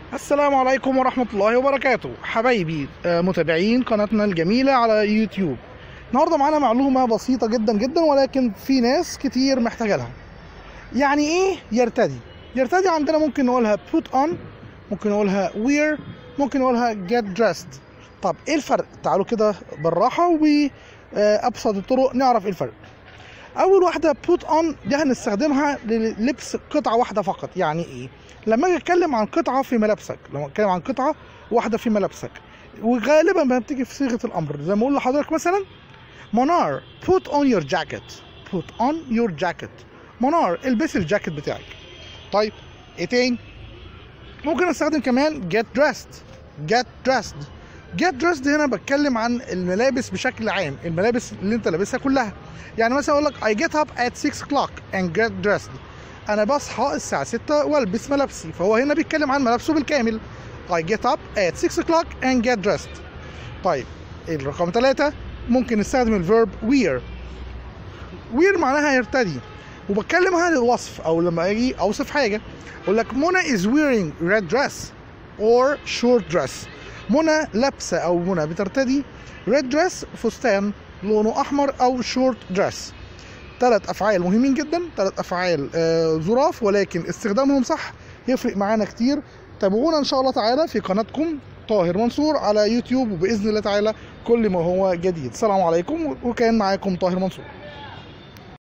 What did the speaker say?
السلام عليكم ورحمة الله وبركاته حبايبي آه، متابعين قناتنا الجميلة على يوتيوب النهاردة معانا معلومة بسيطة جدا جدا ولكن في ناس كتير محتاجة لها يعني ايه يرتدي يرتدي عندنا ممكن نقولها put on ممكن نقولها wear ممكن نقولها get dressed طب ايه الفرق تعالوا كده بالراحة وابسط الطرق نعرف ايه الفرق اول واحده بوت اون دي هنستخدمها للبس قطعه واحده فقط يعني ايه لما اجي اتكلم عن قطعه في ملابسك لما اتكلم عن قطعه واحده في ملابسك وغالبا ما بتيجي في صيغه الامر زي ما اقول لحضرتك مثلا منار put on your jacket put on your jacket منار البسي الجاكيت بتاعك طيب ايه تاني ممكن استخدم كمان get dressed get dressed get dressed هنا بتكلم عن الملابس بشكل عام الملابس اللي انت لابسها كلها يعني مثلا اقول لك I get up at 6 o'clock and get dressed انا بصحى الساعة 6 والبس ملابسي فهو هنا بيتكلم عن ملابسه بالكامل I get up at 6 o'clock and get dressed طيب الرقم ثلاثة ممكن نستخدم الفيرب wear wear معناها يرتدي وبتكلم عن الوصف او لما اجي اوصف حاجة اقول لك منى is wearing red dress or short dress منى لابسة او منى بترتدي red dress فستان لونه احمر او شورت دريس ثلاث افعال مهمين جدا ثلاث افعال آه ظراف ولكن استخدامهم صح يفرق معانا كتير تابعونا ان شاء الله تعالى في قناتكم طاهر منصور على يوتيوب وباذن الله تعالى كل ما هو جديد السلام عليكم وكان معاكم طاهر منصور